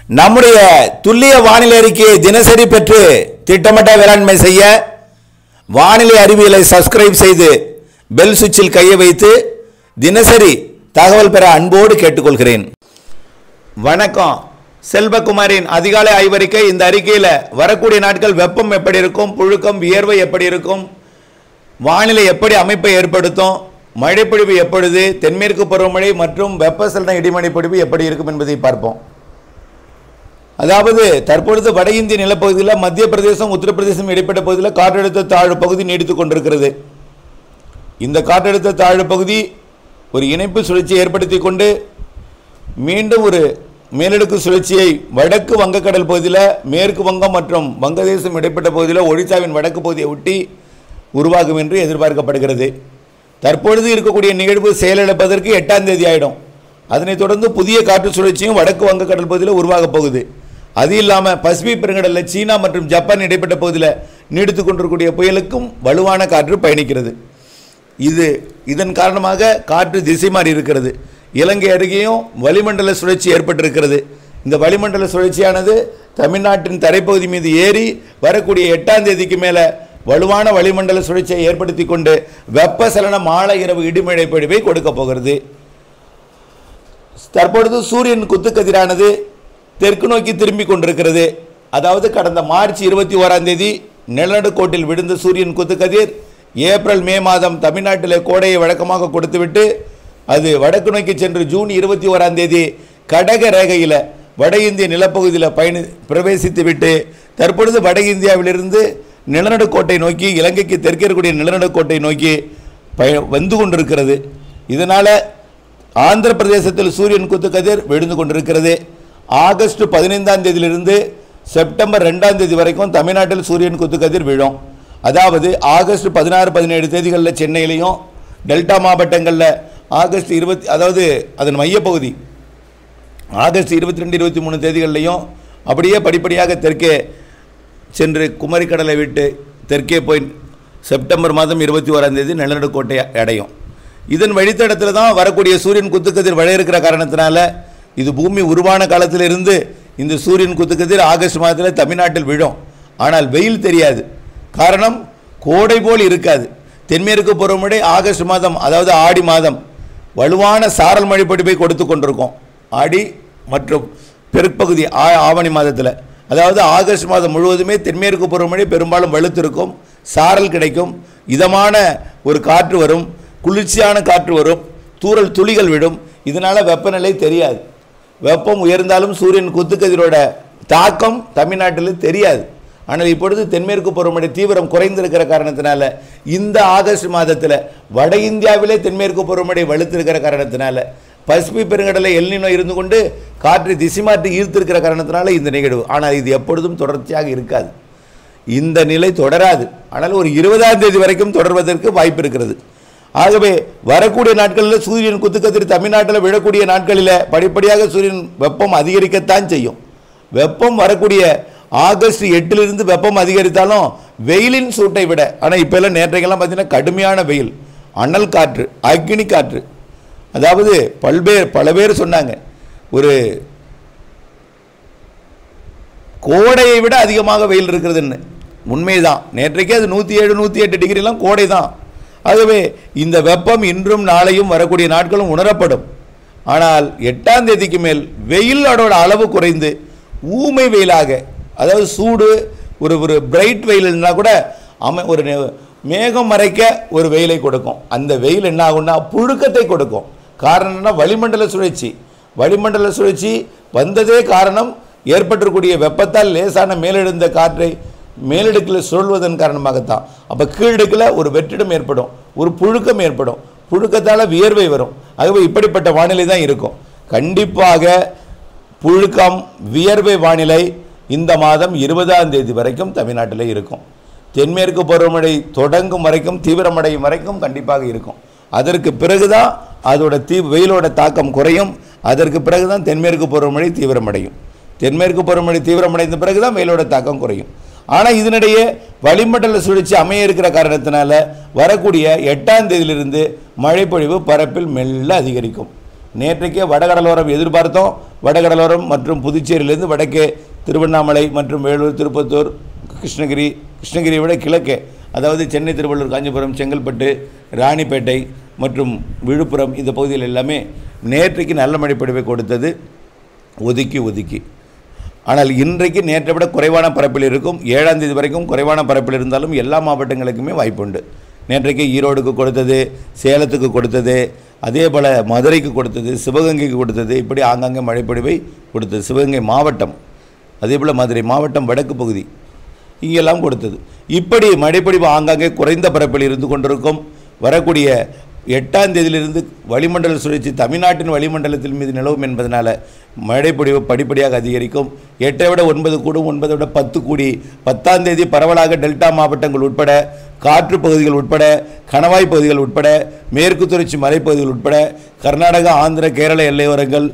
நம்முடைய துல்லிய வானிலை அறிக்கையை தினசரி பெற்று திட்டமிட்ட வேளாண்மை செய்ய வானிலை அறிவியலை சப்ஸ்கிரைப் செய்து பெல் சுவிட்சில் கையை வைத்து தினசரி தகவல் பெற அன்போடு கேட்டுக்கொள்கிறேன் வணக்கம் செல்வகுமாரின் அதிகாலை ஆய்வறிக்கை இந்த அறிக்கையில் வரக்கூடிய நாட்கள் வெப்பம் எப்படி இருக்கும் புழுக்கம் வியர்வை எப்படி இருக்கும் வானிலை எப்படி அமைப்பை ஏற்படுத்தும் மழைப்பொழிவு எப்பொழுது தென்மேற்கு பருவமழை மற்றும் வெப்பசலன இடிமழை பொழிவு எப்படி இருக்கும் என்பதை பார்ப்போம் அதாவது தற்பொழுது வட இந்திய நிலப்பகுதியில் மத்திய பிரதேசம் உத்தரப்பிரதேசம் இடைப்பட்ட பகுதியில் காற்றழுத்த தாழ்வு பகுதி நீடித்துக் கொண்டிருக்கிறது இந்த காற்றழுத்த தாழ்வு பகுதி ஒரு இணைப்பு சுழற்சியை ஏற்படுத்தி கொண்டு மீண்டும் ஒரு மேலடுக்கு சுழற்சியை வடக்கு வங்கக்கடல் பகுதியில் மேற்கு வங்கம் மற்றும் வங்கதேசம் இடைப்பட்ட பகுதியில் ஒடிசாவின் வடக்கு பகுதியை ஒட்டி உருவாகும் என்று எதிர்பார்க்கப்படுகிறது தற்பொழுது இருக்கக்கூடிய நிகழ்வு செயலிழப்பதற்கு எட்டாம் தேதி ஆயிடும் அதனைத் தொடர்ந்து புதிய காற்று சுழற்சியும் வடக்கு வங்கக்கடல் பகுதியில் உருவாகப் போகுது அது இல்லாமல் பசிபிக் பெருங்கடலில் சீனா மற்றும் ஜப்பான் இடைப்பட்ட பகுதியில் நீடித்து கொண்டிருக்கக்கூடிய புயலுக்கும் வலுவான காற்று பயணிக்கிறது இது இதன் காரணமாக காற்று திசை மாறி இருக்கிறது இலங்கை அருகேயும் வளிமண்டல சுழற்சி ஏற்பட்டிருக்கிறது இந்த வளிமண்டல சுழற்சியானது தமிழ்நாட்டின் தரைப்பகுதி மீது ஏறி வரக்கூடிய எட்டாம் தேதிக்கு மேலே வலுவான வளிமண்டல சுழற்சியை ஏற்படுத்தி கொண்டு வெப்பசலன மாலை இரவு இடிமழை பொழிவை கொடுக்க போகிறது தற்பொழுது சூரியன் குத்துக்கதிரானது தெற்கு நோக்கி திரும்பி கொண்டிருக்கிறது அதாவது கடந்த மார்ச் இருபத்தி ஓராம் தேதி நிலநடுக்கோட்டில் விழுந்த சூரியன் குத்துக்கதிர் ஏப்ரல் மே மாதம் தமிழ்நாட்டில் கோடையை வழக்கமாக கொடுத்துவிட்டு அது வடக்கு நோக்கி சென்று ஜூன் இருபத்தி ஓராம் தேதி கடக ரேகையில் வட இந்திய நிலப்பகுதியில் பயணி பிரவேசித்து விட்டு தற்பொழுது வட இந்தியாவிலிருந்து நிலநடுக்கோட்டை நோக்கி இலங்கைக்கு தெற்கே இருக்கக்கூடிய நிலநடுக்கோட்டை நோக்கி பய வந்து கொண்டிருக்கிறது இதனால் ஆந்திர பிரதேசத்தில் சூரியன் குத்துக்கதிர் விழுந்து கொண்டிருக்கிறது ஆகஸ்ட் பதினைந்தாம் தேதியிலிருந்து செப்டம்பர் ரெண்டாம் தேதி வரைக்கும் தமிழ்நாட்டில் சூரியன் குத்துக்கதிர் விழும் அதாவது ஆகஸ்ட் பதினாறு பதினேழு தேதிகளில் சென்னையிலையும் டெல்டா மாவட்டங்களில் ஆகஸ்ட் இருபத்தி அதாவது அதன் மையப்பகுதி ஆகஸ்ட் இருபத்தி ரெண்டு இருபத்தி மூணு தேதிகள்லையும் அப்படியே படிப்படியாக தெற்கே சென்று குமரிக்கடலை விட்டு தெற்கே போய் செப்டம்பர் மாதம் இருபத்தி ஓராம் தேதி நிலநடுக்கோட்டை அடையும் இதன் வழித்தடத்தில் தான் வரக்கூடிய சூரியன் குத்துக்கதிர் வழி இருக்கிற காரணத்தினால இது பூமி உருவான காலத்திலிருந்து இந்த சூரியன் குத்துக்கதிர் ஆகஸ்ட் மாதத்தில் தமிழ்நாட்டில் விழும் ஆனால் வெயில் தெரியாது காரணம் கோடை போல் இருக்காது தென்மேற்கு பருவமழை ஆகஸ்ட் மாதம் அதாவது ஆடி மாதம் வலுவான சாரல் மழை பொழிவை கொடுத்து கொண்டிருக்கோம் ஆடி மற்றும் பிற்பகுதி ஆ ஆவணி மாதத்தில் அதாவது ஆகஸ்ட் மாதம் முழுவதுமே தென்மேற்கு பருவமழை பெரும்பாலும் வலுத்திருக்கும் சாரல் கிடைக்கும் இதமான ஒரு காற்று வரும் குளிர்ச்சியான காற்று வரும் தூறல் துளிகள் விடும் இதனால் வெப்பநிலை தெரியாது வெப்பம் உயர்ந்தாலும் சூரியன் குத்துக்கதிரோட தாக்கம் தமிழ்நாட்டில் தெரியாது ஆனால் இப்பொழுது தென்மேற்கு பருவமழை தீவிரம் குறைந்திருக்கிற காரணத்தினால இந்த ஆகஸ்ட் மாதத்தில் வட இந்தியாவிலே தென்மேற்கு பருவமழை வலுத்திருக்கிற காரணத்தினால பசிபிக் பெருங்கடலை எல்னினோ இருந்து கொண்டு காற்றை திசை மாற்றி ஈர்த்திருக்கிற காரணத்தினால இந்த நிகழ்வு ஆனால் இது எப்பொழுதும் தொடர்ச்சியாக இருக்காது இந்த நிலை தொடராது ஆனால் ஒரு இருபதாம் தேதி வரைக்கும் தொடர்வதற்கு வாய்ப்பு இருக்கிறது ஆகவே வரக்கூடிய நாட்களில் சூரியன் குத்துக்கதிர் தமிழ்நாட்டில் விழக்கூடிய நாட்களில் படிப்படியாக சூரியன் வெப்பம் அதிகரிக்கத்தான் செய்யும் வெப்பம் வரக்கூடிய ஆகஸ்ட் எட்டிலிருந்து வெப்பம் அதிகரித்தாலும் வெயிலின் சூட்டை விட ஆனால் இப்போ எல்லாம் நேற்றைக்கெல்லாம் பார்த்தீங்கன்னா கடுமையான வெயில் அனல் காற்று அக்னி காற்று அதாவது பல்வேறு பல பேர் சொன்னாங்க ஒரு கோடையை விட அதிகமாக வெயில் இருக்கிறதுன்னு உண்மைதான் நேற்றைக்கே அது நூற்றி ஏழு நூற்றி எட்டு டிகிரிலாம் கோடை தான் ஆகவே இந்த வெப்பம் இன்றும் நாளையும் வரக்கூடிய நாட்களும் உணரப்படும் ஆனால் எட்டாம் தேதிக்கு மேல் வெயில் அதோட அளவு குறைந்து ஊமை வெயிலாக அதாவது சூடு ஒரு ஒரு பிரைட் வெயில்னா கூட அமை ஒரு நெ- மேகம் மறைக்க ஒரு வெயிலை கொடுக்கும் அந்த வெயில் என்ன ஆகும்னா புழுக்கத்தை கொடுக்கும் காரணம் என்ன வளிமண்டல சுழற்சி வளிமண்டல சுழற்சி வந்ததே காரணம் ஏற்பட்டிருக்கூடிய வெப்பத்தால் லேசான மேலெழுந்த காற்றை மேலடுக்கில் சுழல்வதன் காரணமாகத்தான் அப்போ கீழடுக்கில் ஒரு வெற்றிடம் ஏற்படும் ஒரு புழுக்கம் ஏற்படும் புழுக்கத்தால் வியர்வை வரும் ஆகவே இப்படிப்பட்ட வானிலை தான் இருக்கும் கண்டிப்பாக புழுக்கம் வியர்வை வானிலை இந்த மாதம் இருபதாம் தேதி வரைக்கும் தமிழ்நாட்டில் இருக்கும் தென்மேற்கு பருவமழை தொடங்கும் வரைக்கும் தீவிரமடையும் வரைக்கும் கண்டிப்பாக இருக்கும் அதற்கு பிறகுதான் அதோட தீ வெயிலோட தாக்கம் குறையும் அதற்கு பிறகுதான் தென்மேற்கு பருவமழை தீவிரமடையும் தென்மேற்கு பருவமழை தீவிரமடைந்த பிறகுதான் வெயிலோட தாக்கம் குறையும் ஆனால் இதனிடையே வளிமண்டல சுழற்சி அமைய இருக்கிற காரணத்தினால வரக்கூடிய எட்டாம் தேதியிலிருந்து மழைப்பொழிவு பரப்பில் மெல்ல அதிகரிக்கும் நேற்றைக்கே வடகடலோரம் எதிர்பார்த்தோம் வடகடலோரம் மற்றும் புதுச்சேரியிலிருந்து வடக்கே திருவண்ணாமலை மற்றும் வேலூர் திருப்பத்தூர் கிருஷ்ணகிரி கிருஷ்ணகிரியை விட கிழக்கே அதாவது சென்னை திருவள்ளூர் காஞ்சிபுரம் செங்கல்பட்டு ராணிப்பேட்டை மற்றும் விழுப்புரம் இந்த பகுதிகள் எல்லாமே நேற்றைக்கு நல்ல மழை பொழிவை கொடுத்தது ஒதுக்கி ஒதுக்கி ஆனால் இன்றைக்கு நேற்றை விட குறைவான பரப்பில் இருக்கும் ஏழாம் தேதி வரைக்கும் குறைவான பரப்பில் இருந்தாலும் எல்லா மாவட்டங்களுக்குமே வாய்ப்புண்டு நேற்றைக்கு ஈரோடுக்கு கொடுத்தது சேலத்துக்கு கொடுத்தது அதே போல் மதுரைக்கு கொடுத்தது சிவகங்கைக்கு கொடுத்தது இப்படி ஆங்காங்கே மழைப்பொழிவை கொடுத்தது சிவகங்கை மாவட்டம் அதே போல் மதுரை மாவட்டம் வடக்கு பகுதி இங்கெல்லாம் கொடுத்தது இப்படி மழைப்பொழிவு ஆங்காங்கே குறைந்த பரப்பில் இருந்து கொண்டிருக்கும் வரக்கூடிய எட்டாம் தேதியிலிருந்து வளிமண்டல சுழற்சி தமிழ்நாட்டின் வளிமண்டலத்தின் மீது நிலவும் என்பதனால மழைப்பொழிவு படிப்படியாக அதிகரிக்கும் எட்டை விட ஒன்பது கூடும் ஒன்பதை விட பத்து கூடி பத்தாம் தேதி பரவலாக டெல்டா மாவட்டங்கள் உட்பட காற்று பகுதிகள் உட்பட கணவாய் பகுதிகள் உட்பட மேற்கு தொடர்ச்சி மலைப்பகுதிகள் உட்பட கர்நாடகா ஆந்திர கேரள எல்லையோரங்கள்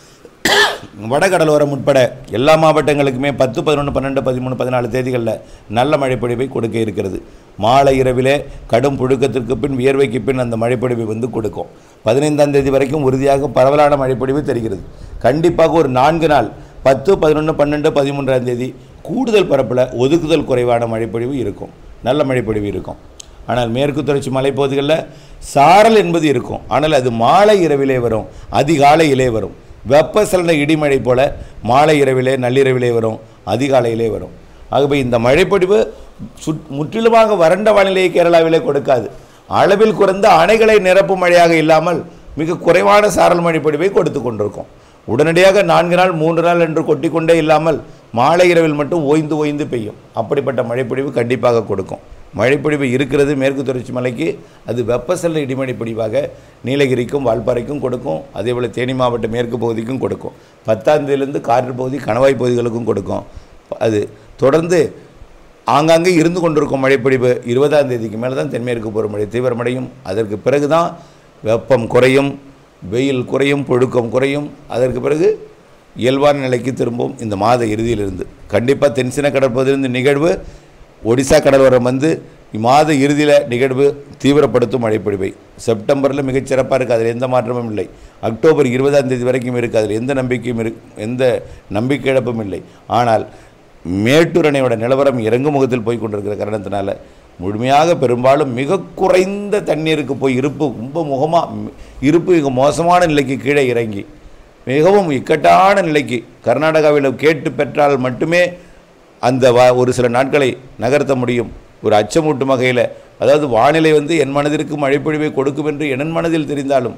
வடகடலோரம் உட்பட எல்லா மாவட்டங்களுக்குமே பத்து பதினொன்று பன்னெண்டு பதிமூணு பதினாலு தேதிகளில் நல்ல மழைப்பொழிவை கொடுக்க இருக்கிறது மாலை இரவிலே கடும் புழுக்கத்திற்கு பின் வியர்வைக்கு பின் அந்த மழைப்பொழிவை வந்து கொடுக்கும் பதினைந்தாம் தேதி வரைக்கும் உறுதியாக பரவலான மழைப்பொழிவு தெரிகிறது கண்டிப்பாக ஒரு நான்கு நாள் பத்து பதினொன்று பன்னெண்டு பதிமூன்றாம் தேதி கூடுதல் பரப்பில் ஒதுக்குதல் குறைவான மழைப்பொழிவு இருக்கும் நல்ல மழைப்பொழிவு இருக்கும் ஆனால் மேற்கு தொடர்ச்சி மலைப்பகுதிகளில் சாரல் என்பது இருக்கும் ஆனால் அது மாலை இரவிலே வரும் அதிகாலையிலே வரும் வெப்பசலன இடிமழை போல மாலை இரவிலே நள்ளிரவிலே வரும் அதிகாலையிலே வரும் ஆகவே இந்த மழைப்பொழிவு சுட் முற்றிலுமாக வறண்ட வானிலையை கேரளாவிலே கொடுக்காது அளவில் குறைந்த அணைகளை நிரப்பும் மழையாக இல்லாமல் மிக குறைவான சாரல் மழைப்பொழிவை கொடுத்து கொண்டிருக்கும் உடனடியாக நான்கு நாள் மூன்று நாள் என்று கொட்டிக்கொண்டே இல்லாமல் மாலை இரவில் மட்டும் ஓய்ந்து ஓய்ந்து பெய்யும் அப்படிப்பட்ட மழைப்பொழிவு கண்டிப்பாக கொடுக்கும் மழைப்பொழிவு இருக்கிறது மேற்கு தொடர்ச்சி மலைக்கு அது வெப்பசலன இடிமழை பொழிவாக நீலகிரிக்கும் வால்பாறைக்கும் கொடுக்கும் அதேபோல் தேனி மாவட்ட மேற்கு பகுதிக்கும் கொடுக்கும் பத்தாம் தேதியிலிருந்து காற்று பகுதி கணவாய் பகுதிகளுக்கும் கொடுக்கும் அது தொடர்ந்து ஆங்காங்கே இருந்து கொண்டிருக்கும் மழைப்பொழிவு இருபதாம் தேதிக்கு மேலே தான் தென்மேற்கு பருவமழை தீவிரமடையும் அதற்கு பிறகு தான் வெப்பம் குறையும் வெயில் குறையும் புழுக்கம் குறையும் அதற்கு பிறகு இயல்பான நிலைக்கு திரும்பும் இந்த மாத இறுதியிலிருந்து கண்டிப்பாக தென்சின கடற்பகுதியிலிருந்து நிகழ்வு ஒடிசா கடலோரம் வந்து இம்மாத இறுதியில் நிகழ்வு தீவிரப்படுத்தும் மழைப்பொழிவை செப்டம்பரில் மிகச்சிறப்பாக இருக்குது அதில் எந்த மாற்றமும் இல்லை அக்டோபர் இருபதாம் தேதி வரைக்கும் இருக்குது அதில் எந்த நம்பிக்கையும் இரு எந்த நம்பிக்கை இழப்பும் இல்லை ஆனால் மேட்டூர் அணையோட நிலவரம் இறங்கு முகத்தில் போய் கொண்டிருக்கிற காரணத்தினால முழுமையாக பெரும்பாலும் மிக குறைந்த தண்ணீருக்கு போய் இருப்பு ரொம்ப முகமாக இருப்பு மிக மோசமான நிலைக்கு கீழே இறங்கி மிகவும் இக்கட்டான நிலைக்கு கர்நாடகாவில் கேட்டு பெற்றால் மட்டுமே அந்த வா ஒரு சில நாட்களை நகர்த்த முடியும் ஒரு அச்சமூட்டும் வகையில் அதாவது வானிலை வந்து என் மனதிற்கு மழைப்பொழிவை கொடுக்கும் என்று என் மனதில் தெரிந்தாலும்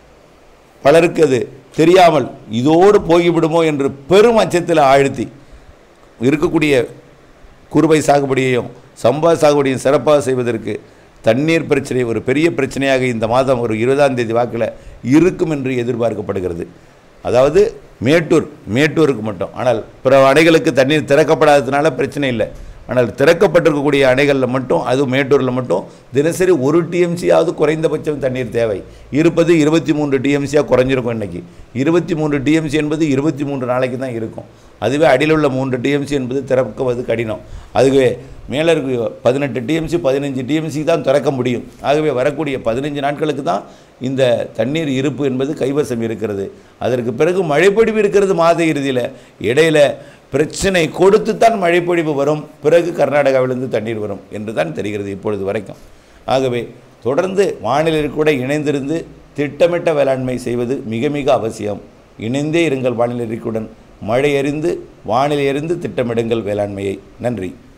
பலருக்கு அது தெரியாமல் இதோடு போய்விடுமோ என்று பெரும் அச்சத்தில் ஆழ்த்தி இருக்கக்கூடிய குறுவை சாகுபடியையும் சம்பா சாகுபடியும் சிறப்பாக செய்வதற்கு தண்ணீர் பிரச்சனை ஒரு பெரிய பிரச்சனையாக இந்த மாதம் ஒரு இருபதாம் தேதி வாக்கில் இருக்கும் என்று எதிர்பார்க்கப்படுகிறது அதாவது மேட்டூர் மேட்டூருக்கு மட்டும் ஆனால் பிற அணைகளுக்கு தண்ணீர் திறக்கப்படாததுனால பிரச்சனை இல்லை ஆனால் திறக்கப்பட்டிருக்கக்கூடிய அணைகளில் மட்டும் அது மேட்டூரில் மட்டும் தினசரி ஒரு டிஎம்சியாவது குறைந்தபட்சம் தண்ணீர் தேவை இருப்பது இருபத்தி மூன்று டிஎம்சியாக குறைஞ்சிருக்கும் இன்னைக்கு இருபத்தி மூன்று டிஎம்சி என்பது இருபத்தி மூன்று நாளைக்கு தான் இருக்கும் அதுவே அடியில் உள்ள மூன்று டிஎம்சி என்பது திறக்குவது கடினம் அதுவே மேலே இருக்க பதினெட்டு டிஎம்சி பதினஞ்சு டிஎம்சி தான் திறக்க முடியும் ஆகவே வரக்கூடிய பதினஞ்சு நாட்களுக்கு தான் இந்த தண்ணீர் இருப்பு என்பது கைவசம் இருக்கிறது அதற்கு பிறகு மழைப்பொழிவு இருக்கிறது மாத இறுதியில் இடையில பிரச்சனை கொடுத்து தான் மழைப்பொழிவு வரும் பிறகு கர்நாடகாவிலிருந்து தண்ணீர் வரும் என்று தான் தெரிகிறது இப்பொழுது வரைக்கும் ஆகவே தொடர்ந்து வானிலை கூட இணைந்திருந்து திட்டமிட்ட வேளாண்மை செய்வது மிக மிக அவசியம் இணைந்தே இருங்கள் வானிலை அறிக்கையுடன் மழை அறிந்து வானிலை அறிந்து திட்டமிடுங்கள் வேளாண்மையை நன்றி